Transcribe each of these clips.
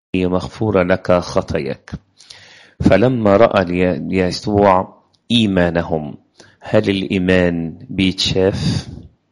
مغفورة لك خطاياك فلما رأى يسوع إيمانهم هل الإيمان بيتشاف؟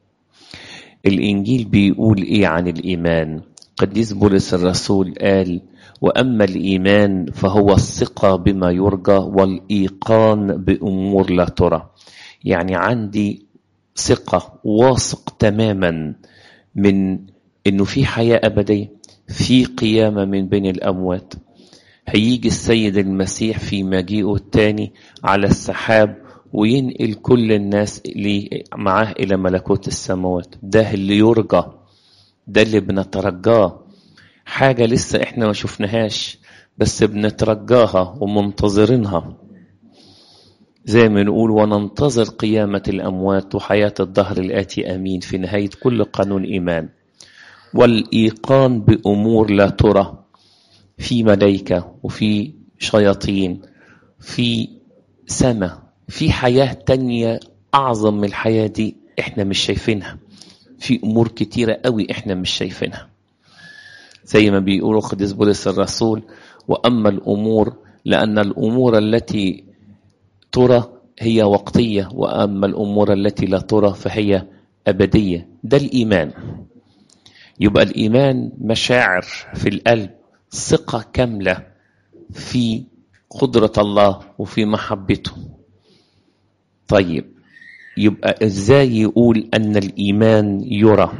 الإنجيل بيقول إيه عن الإيمان؟ قديس بولس الرسول قال وأما الإيمان فهو الثقة بما يرجى والإيقان بأمور لا ترى يعني عندي ثقة واثق تماما من إنه في حياة أبدية في قيامة من بين الأموات هيجي السيد المسيح في مجيئه الثاني على السحاب وينقل كل الناس اللي معاه إلى ملكوت السماوات ده اللي يرجى ده اللي بنترجاه حاجة لسه احنا ما شفناهاش بس بنترجاها ومنتظرينها زي ما نقول وننتظر قيامة الأموات وحياة الدهر الآتي أمين في نهاية كل قانون إيمان والإيقان بأمور لا ترى في ملائكة وفي شياطين في سماء في حياة تانية أعظم من الحياة دي إحنا مش شايفينها في أمور كتيرة قوي إحنا مش شايفينها زي ما بيقولوا قديس بولس الرسول وأما الأمور لأن الأمور التي ترى هي وقتية وأما الأمور التي لا ترى فهي أبدية ده الإيمان يبقى الإيمان مشاعر في القلب ثقة كاملة في قدرة الله وفي محبته طيب يبقى ازاي يقول ان الايمان يرى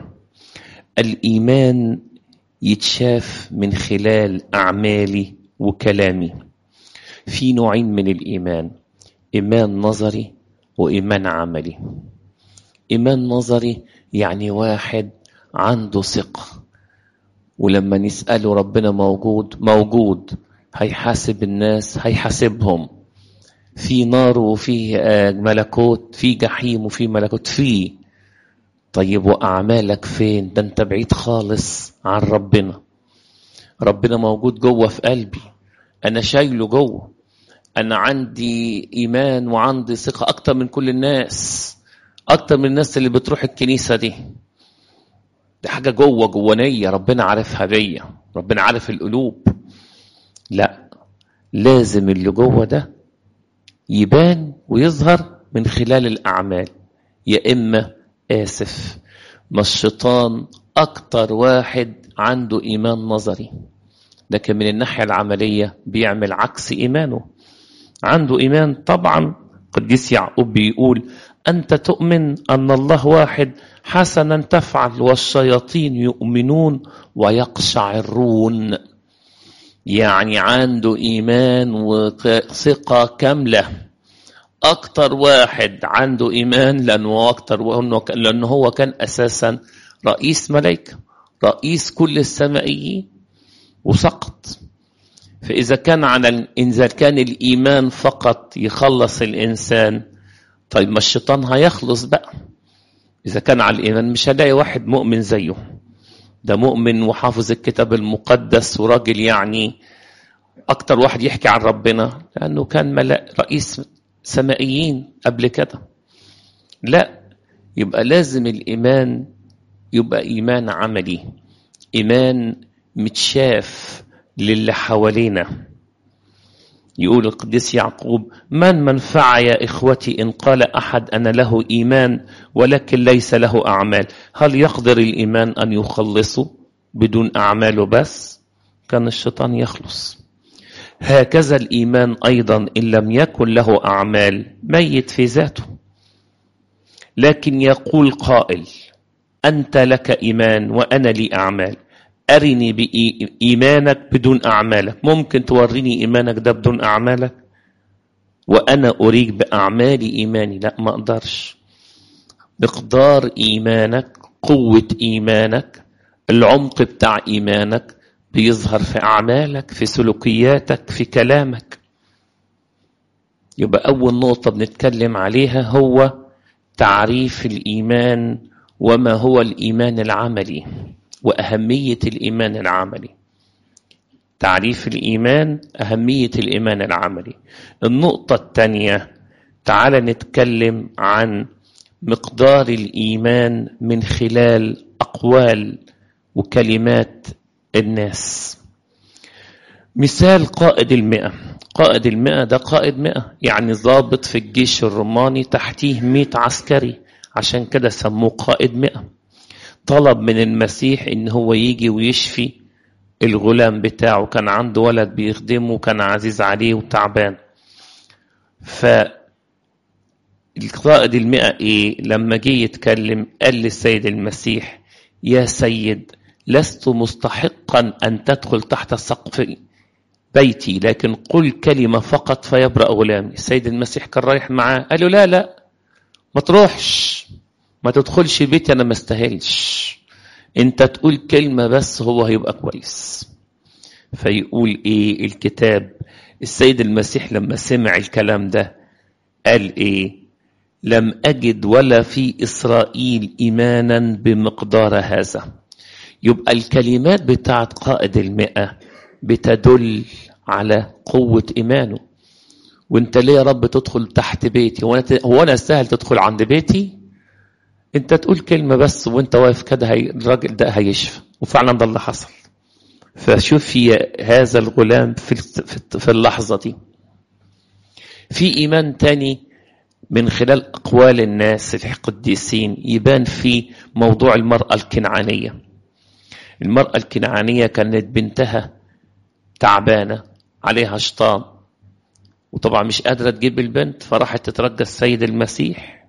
الايمان يتشاف من خلال اعمالي وكلامي في نوعين من الايمان ايمان نظري وايمان عملي ايمان نظري يعني واحد عنده ثقه ولما نساله ربنا موجود موجود هيحاسب الناس هيحاسبهم في نار وفي ملكوت في جحيم وفي ملكوت في طيب وأعمالك فين ده انت بعيد خالص عن ربنا ربنا موجود جوه في قلبي أنا شايله جوه أنا عندي إيمان وعندي ثقة أكتر من كل الناس أكتر من الناس اللي بتروح الكنيسة دي دي حاجة جوه جوانية ربنا عارفها بيا ربنا عارف القلوب لا لازم اللي جوه ده يبان ويظهر من خلال الأعمال يا إما آسف ما الشيطان أكتر واحد عنده إيمان نظري لكن من الناحية العملية بيعمل عكس إيمانه عنده إيمان طبعا قديس يعقوب بيقول أنت تؤمن أن الله واحد حسنا تفعل والشياطين يؤمنون ويقشعرون يعني عنده إيمان وثقة كاملة أكتر واحد عنده إيمان لأنه أكتر لأنه هو كان أساسا رئيس ملائكة رئيس كل السمائيين وسقط فإذا كان على إذا كان الإيمان فقط يخلص الإنسان طيب ما الشيطان هيخلص بقى إذا كان على الإيمان مش هلاقي واحد مؤمن زيه ده مؤمن وحافظ الكتاب المقدس وراجل يعني أكتر واحد يحكي عن ربنا لأنه كان ملأ رئيس سمائيين قبل كده لا يبقى لازم الإيمان يبقى إيمان عملي إيمان متشاف للي حوالينا يقول القديس يعقوب من منفعة يا إخوتي إن قال أحد أنا له إيمان ولكن ليس له أعمال هل يقدر الإيمان أن يخلصه بدون أعماله بس كان الشيطان يخلص هكذا الإيمان أيضا إن لم يكن له أعمال ميت في ذاته لكن يقول قائل أنت لك إيمان وأنا لي أعمال أرني بإيمانك بدون أعمالك ممكن توريني إيمانك ده بدون أعمالك وأنا أريك بأعمال إيماني لا ما أقدرش مقدار إيمانك قوة إيمانك العمق بتاع إيمانك بيظهر في أعمالك في سلوكياتك في كلامك يبقى أول نقطة بنتكلم عليها هو تعريف الإيمان وما هو الإيمان العملي وأهمية الإيمان العملي تعريف الإيمان أهمية الإيمان العملي النقطة الثانية تعال نتكلم عن مقدار الإيمان من خلال أقوال وكلمات الناس مثال قائد المئة قائد المئة ده قائد مئة يعني ضابط في الجيش الروماني تحتيه مئة عسكري عشان كده سموه قائد مئة طلب من المسيح ان هو يجي ويشفي الغلام بتاعه كان عنده ولد بيخدمه وكان عزيز عليه وتعبان ف القائد المئة ايه لما جه يتكلم قال للسيد المسيح يا سيد لست مستحقا ان تدخل تحت سقف بيتي لكن قل كلمة فقط فيبرأ غلامي السيد المسيح كان رايح معاه قال له لا لا ما تروحش ما تدخلش بيتي انا ما استاهلش انت تقول كلمة بس هو هيبقى كويس فيقول ايه الكتاب السيد المسيح لما سمع الكلام ده قال ايه لم اجد ولا في اسرائيل ايمانا بمقدار هذا يبقى الكلمات بتاعت قائد المئة بتدل على قوة إيمانه وانت ليه يا رب تدخل تحت بيتي هو انا هو انا استاهل تدخل عند بيتي انت تقول كلمه بس وانت واقف كده هي الراجل ده هيشفى وفعلا ده اللي حصل فشوفي هذا الغلام في في اللحظه دي في ايمان تاني من خلال اقوال الناس القديسين يبان في موضوع المراه الكنعانيه المراه الكنعانيه كانت بنتها تعبانه عليها شيطان وطبعا مش قادرة تجيب البنت فراحت تترجى السيد المسيح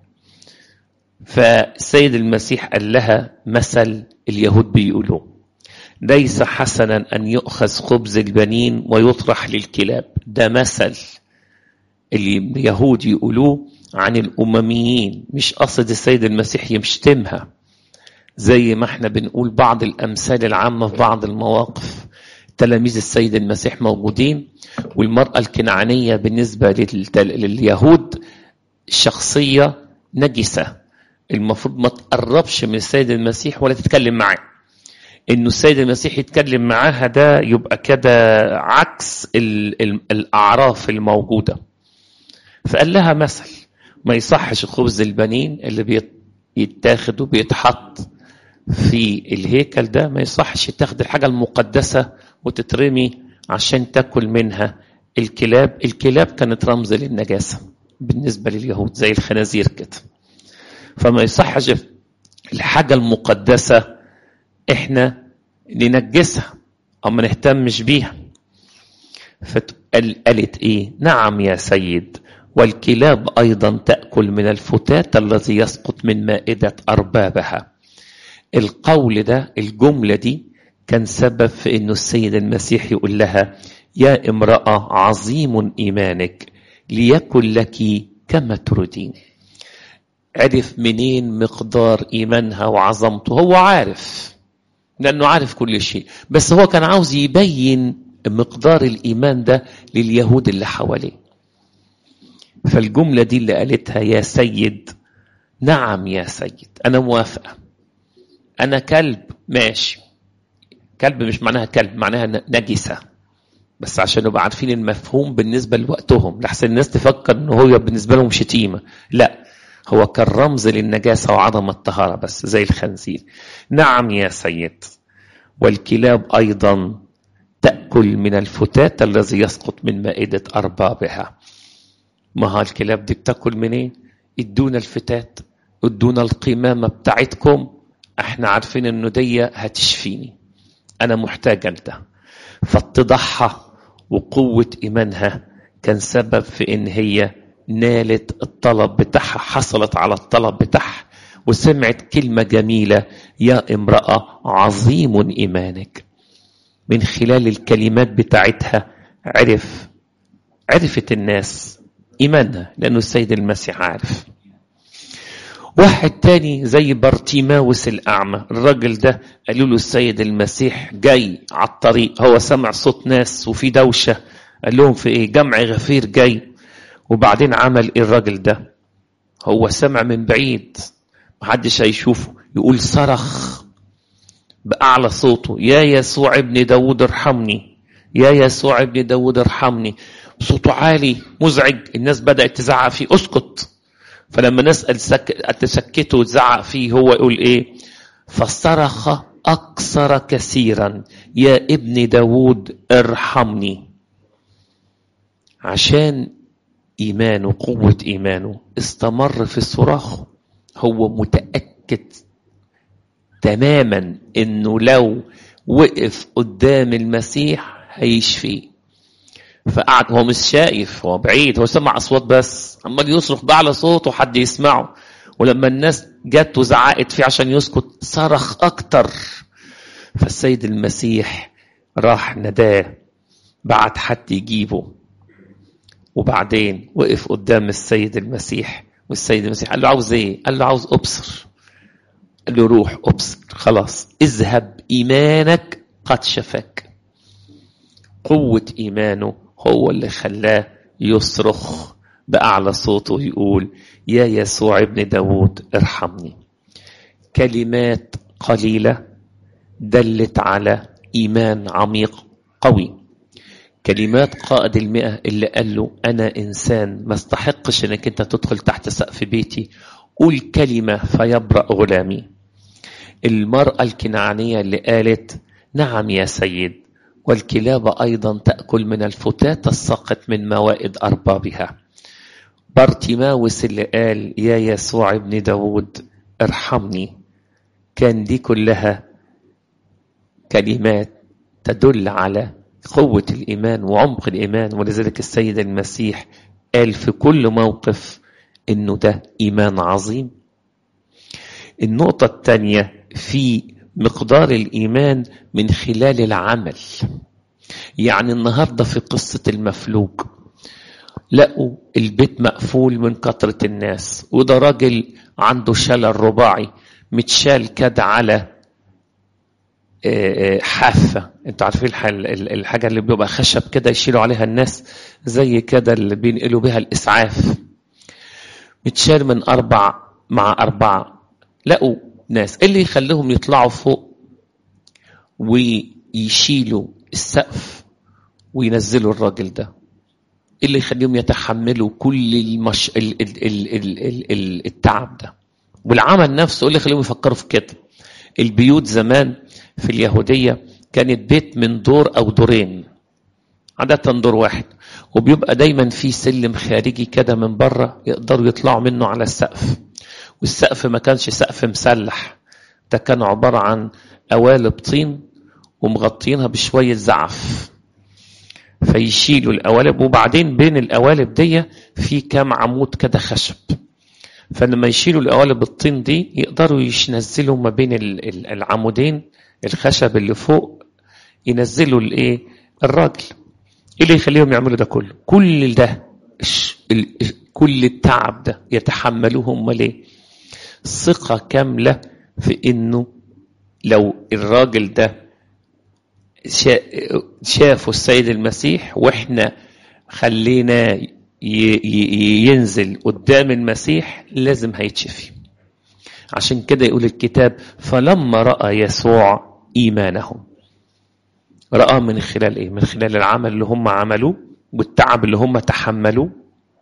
فالسيد المسيح قال لها مثل اليهود بيقولوه ليس حسنا أن يؤخذ خبز البنين ويطرح للكلاب ده مثل اللي اليهود يقولوه عن الأمميين مش قصد السيد المسيح يشتمها زي ما احنا بنقول بعض الأمثال العامة في بعض المواقف تلاميذ السيد المسيح موجودين والمرأة الكنعانية بالنسبة لليهود شخصية نجسة المفروض ما تقربش من السيد المسيح ولا تتكلم معاه انه السيد المسيح يتكلم معاها ده يبقى كده عكس ال ال الاعراف الموجوده فقال لها مثل ما يصحش خبز البنين اللي بيتاخد وبيتحط في الهيكل ده ما يصحش تاخد الحاجه المقدسه وتترمي عشان تاكل منها الكلاب الكلاب كانت رمز للنجاسة بالنسبة لليهود زي الخنازير كده فما يصحش الحاجة المقدسة احنا ننجسها او ما نهتمش بيها فقالت ايه نعم يا سيد والكلاب ايضا تاكل من الفتات الذي يسقط من مائده اربابها القول ده الجمله دي كان سبب في انه السيد المسيح يقول لها يا امرأة عظيم إيمانك ليكن لك كما تريدين عرف منين مقدار إيمانها وعظمته هو عارف لأنه عارف كل شيء بس هو كان عاوز يبين مقدار الإيمان ده لليهود اللي حواليه فالجملة دي اللي قالتها يا سيد نعم يا سيد أنا موافقة أنا كلب ماشي كلب مش معناها كلب معناها نجسة بس عشان نبقى عارفين المفهوم بالنسبة لوقتهم لحسن الناس تفكر ان هو بالنسبة لهم شتيمة لا هو كان رمز للنجاسة وعدم الطهارة بس زي الخنزير نعم يا سيد والكلاب أيضا تأكل من الفتات الذي يسقط من مائدة أربابها ما ها الكلاب دي بتاكل منين ادونا الفتات ادونا القمامة بتاعتكم احنا عارفين انه دي هتشفيني انا محتاجة لده فاتضاحها وقوة إيمانها كان سبب في إن هي نالت الطلب بتاعها حصلت على الطلب بتاعها وسمعت كلمة جميلة يا امرأة عظيم إيمانك من خلال الكلمات بتاعتها عرف عرفت الناس إيمانها لأنه السيد المسيح عارف واحد تاني زي بارتيماوس الأعمى الراجل ده قالوا له السيد المسيح جاي على الطريق هو سمع صوت ناس وفي دوشة قال لهم في ايه جمع غفير جاي وبعدين عمل ايه الراجل ده هو سمع من بعيد محدش هيشوفه يقول صرخ بأعلى صوته يا يسوع ابن داود ارحمني يا يسوع ابن داود ارحمني صوته عالي مزعج الناس بدأت تزعق فيه اسكت فلما نسأل سك... تسكته وتزعق فيه هو يقول ايه فصرخ أكثر كثيرا يا ابن داود ارحمني عشان إيمانه قوة إيمانه استمر في الصراخ هو متأكد تماما إنه لو وقف قدام المسيح هيشفيه فقعد هو مش شايف هو بعيد هو سمع أصوات بس عمال يصرخ بأعلى صوت وحد يسمعه ولما الناس جت وزعقت فيه عشان يسكت صرخ أكتر فالسيد المسيح راح نداه بعت حد يجيبه وبعدين وقف قدام السيد المسيح والسيد المسيح قال له عاوز ايه؟ قال له عاوز ابصر قال له روح ابصر خلاص اذهب ايمانك قد شفاك قوة ايمانه هو اللي خلاه يصرخ بأعلى صوته ويقول يا يسوع ابن داود ارحمني كلمات قليلة دلت على إيمان عميق قوي كلمات قائد المئة اللي قال له أنا إنسان ما استحقش أنك أنت تدخل تحت سقف بيتي قول كلمة فيبرأ غلامي المرأة الكنعانية اللي قالت نعم يا سيد والكلاب أيضا تأكل من الفتات الساقط من موائد أربابها بارتيماوس اللي قال يا يسوع ابن داود ارحمني كان دي كلها كلمات تدل على قوة الإيمان وعمق الإيمان ولذلك السيد المسيح قال في كل موقف إنه ده إيمان عظيم النقطة الثانية في مقدار الإيمان من خلال العمل يعني النهاردة في قصة المفلوج لقوا البيت مقفول من كثرة الناس وده راجل عنده شلل رباعي متشال كده على حافة انتوا عارفين الحاجة اللي بيبقى خشب كده يشيلوا عليها الناس زي كده اللي بينقلوا بها الإسعاف متشال من أربع مع أربعة لقوا ناس اللي يخليهم يطلعوا فوق ويشيلوا السقف وينزلوا الراجل ده اللي يخليهم يتحملوا كل المش... ال... ال... ال... ال... ال... التعب ده والعمل نفسه اللي يخليهم يفكروا في كده البيوت زمان في اليهودية كانت بيت من دور أو دورين عادة دور واحد وبيبقى دايما في سلم خارجي كده من بره يقدروا يطلعوا منه على السقف والسقف ما كانش سقف مسلح ده كان عبارة عن قوالب طين ومغطينها بشوية زعف فيشيلوا القوالب وبعدين بين القوالب دي في كام عمود كده خشب فلما يشيلوا القوالب الطين دي يقدروا ينزلوا ما بين العمودين الخشب اللي فوق ينزلوا الايه الراجل ايه اللي يخليهم يعملوا ده كله كل ده كل التعب ده يتحملوه هم ليه ثقة كاملة في انه لو الراجل ده شافوا السيد المسيح واحنا خلينا ينزل قدام المسيح لازم هيتشفي عشان كده يقول الكتاب فلما رأى يسوع إيمانهم رأى من خلال إيه؟ من خلال العمل اللي هم عملوه والتعب اللي هم تحملوه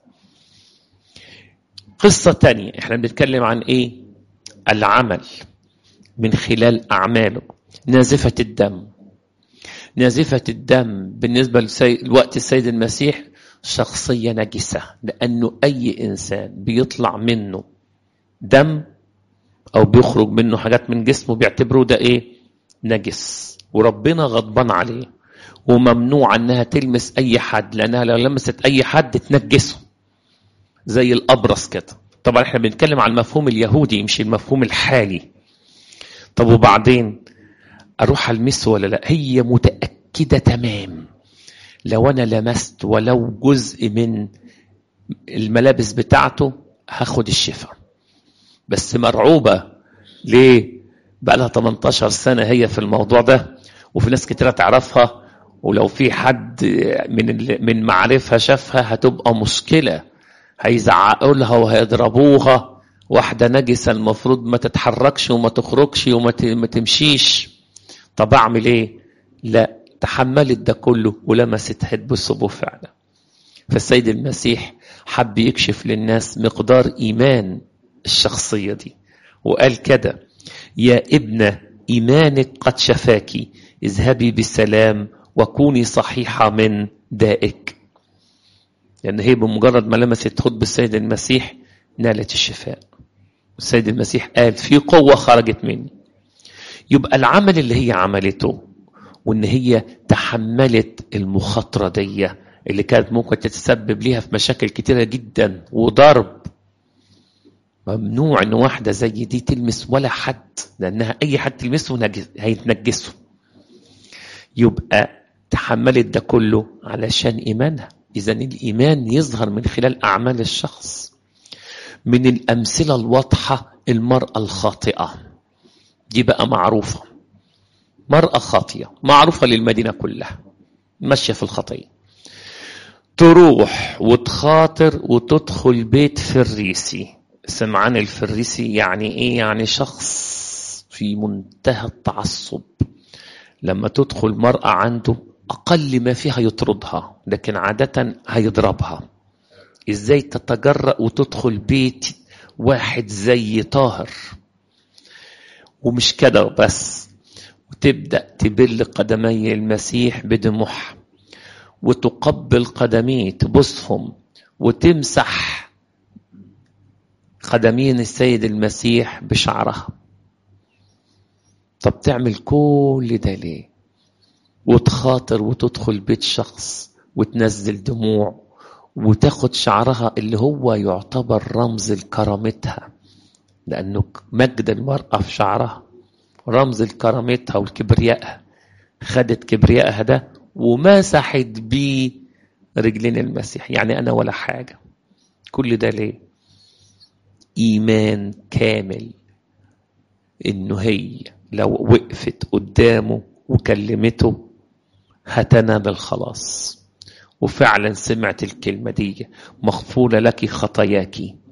قصة تانية احنا بنتكلم عن ايه العمل من خلال أعماله نازفة الدم نازفة الدم بالنسبة لوقت السيد المسيح شخصية نجسة لأنه أي إنسان بيطلع منه دم أو بيخرج منه حاجات من جسمه بيعتبروه ده إيه نجس وربنا غضبان عليه وممنوع أنها تلمس أي حد لأنها لو لمست أي حد تنجسه زي الأبرص كده طبعا احنا بنتكلم عن المفهوم اليهودي مش المفهوم الحالي طب وبعدين اروح المسه ولا لا هي متاكده تمام لو انا لمست ولو جزء من الملابس بتاعته هاخد الشفاء بس مرعوبه ليه بقى لها 18 سنه هي في الموضوع ده وفي ناس كتيره تعرفها ولو في حد من من معارفها شافها هتبقى مشكله هيزعقوا لها وهيضربوها واحده نجسه المفروض ما تتحركش وما تخرجش وما تمشيش طب اعمل ايه لا تحملت ده كله ولمست هد بالصبو فعلا فالسيد المسيح حب يكشف للناس مقدار ايمان الشخصيه دي وقال كده يا ابن إيمانك قد شفاك اذهبي بسلام وكوني صحيحة من دائك لأن هي بمجرد ما لمست خطب السيد المسيح نالت الشفاء السيد المسيح قال في قوة خرجت مني يبقى العمل اللي هي عملته وان هي تحملت المخاطرة دي اللي كانت ممكن تتسبب ليها في مشاكل كتيرة جدا وضرب ممنوع ان واحدة زي دي تلمس ولا حد لانها اي حد تلمسه هيتنجسه يبقى تحملت ده كله علشان ايمانها اذا الايمان يظهر من خلال اعمال الشخص من الامثله الواضحه المراه الخاطئه دي بقى معروفه مراه خاطئه معروفه للمدينه كلها ماشيه في الخطيه تروح وتخاطر وتدخل بيت فريسي سمعان الفريسي يعني ايه يعني شخص في منتهى التعصب لما تدخل مرأة عنده أقل ما فيها يطردها لكن عادة هيضربها إزاي تتجرأ وتدخل بيت واحد زي طاهر ومش كده بس وتبدأ تبل قدمي المسيح بدموعها وتقبل قدميه تبصهم وتمسح قدمين السيد المسيح بشعرها طب تعمل كل ده ليه وتخاطر وتدخل بيت شخص وتنزل دموع وتاخد شعرها اللي هو يعتبر رمز لكرامتها لأنه مجد المرأة في شعرها رمز لكرامتها والكبريائها خدت كبريائها ده ومسحت بيه رجلين المسيح يعني أنا ولا حاجة كل ده ليه إيمان كامل إنه هي لو وقفت قدامه وكلمته هتنال الخلاص وفعلا سمعت الكلمة دي مغفولة لك خطاياك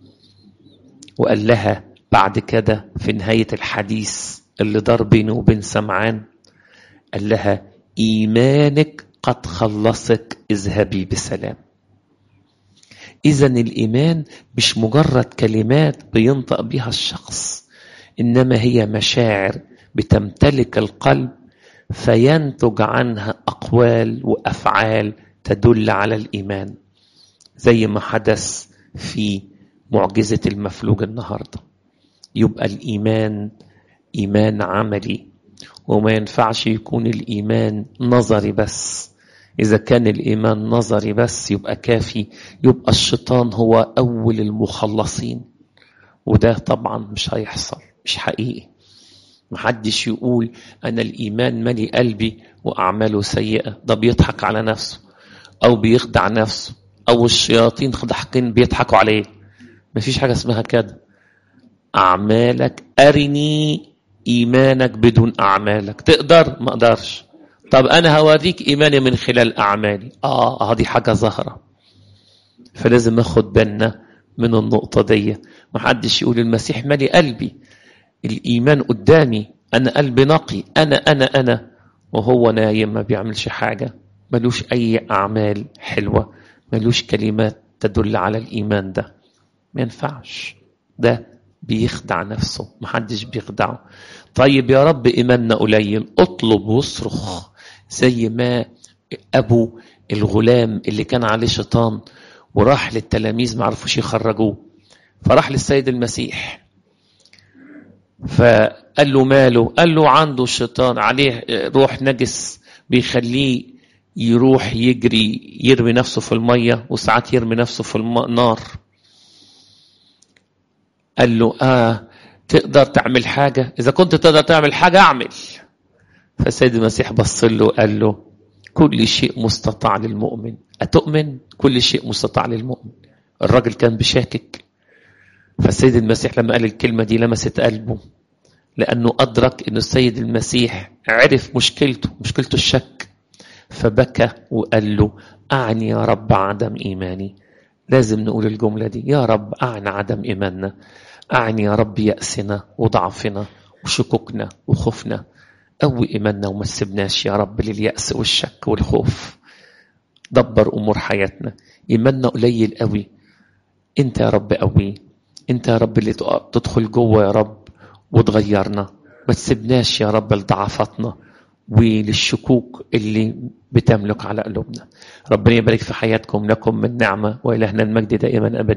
وقال لها بعد كده في نهاية الحديث اللي دار بينه وبين سمعان قال لها إيمانك قد خلصك اذهبي بسلام إذا الإيمان مش مجرد كلمات بينطق بها الشخص إنما هي مشاعر بتمتلك القلب فينتج عنها أقوال وأفعال تدل على الإيمان زي ما حدث في معجزة المفلوج النهاردة يبقى الإيمان إيمان عملي وما ينفعش يكون الإيمان نظري بس إذا كان الإيمان نظري بس يبقى كافي يبقى الشيطان هو أول المخلصين وده طبعا مش هيحصل مش حقيقي محدش يقول أنا الإيمان ملي قلبي وأعماله سيئة ده بيضحك على نفسه أو بيخدع نفسه أو الشياطين ضحكين بيضحكوا عليه مفيش حاجة اسمها كده أعمالك أرني إيمانك بدون أعمالك تقدر ما أقدرش طب أنا هوريك إيماني من خلال أعمالي آه هذه حاجة ظاهرة فلازم أخد بالنا من النقطة دي محدش يقول المسيح مالي قلبي الإيمان قدامي أنا قلبي نقي أنا أنا أنا وهو نايم ما بيعملش حاجة ملوش أي أعمال حلوة ملوش كلمات تدل على الإيمان ده ما ينفعش ده بيخدع نفسه محدش بيخدعه طيب يا رب إيماننا قليل اطلب واصرخ زي ما أبو الغلام اللي كان عليه شيطان وراح للتلاميذ ما عرفوش يخرجوه فراح للسيد المسيح فقال له ماله قال له عنده الشيطان عليه روح نجس بيخليه يروح يجري يرمي نفسه في المية وساعات يرمي نفسه في النار قال له آه تقدر تعمل حاجة إذا كنت تقدر تعمل حاجة أعمل فالسيد المسيح بص له قال له كل شيء مستطاع للمؤمن أتؤمن كل شيء مستطاع للمؤمن الراجل كان بشاكك فالسيد المسيح لما قال الكلمة دي لمست قلبه لأنه أدرك أن السيد المسيح عرف مشكلته مشكلته الشك فبكى وقال له أعني يا رب عدم إيماني لازم نقول الجملة دي يا رب أعني عدم إيماننا أعني يا رب يأسنا وضعفنا وشكوكنا وخوفنا قوي إيماننا وما تسيبناش يا رب لليأس والشك والخوف دبر أمور حياتنا إيماننا قليل قوي أنت يا رب قوي أنت يا رب اللي تدخل جوه يا رب وتغيرنا ما تسيبناش يا رب لضعفاتنا وللشكوك اللي بتملك على قلوبنا ربنا يبارك في حياتكم لكم من نعمة وإلهنا المجد دائما أبدا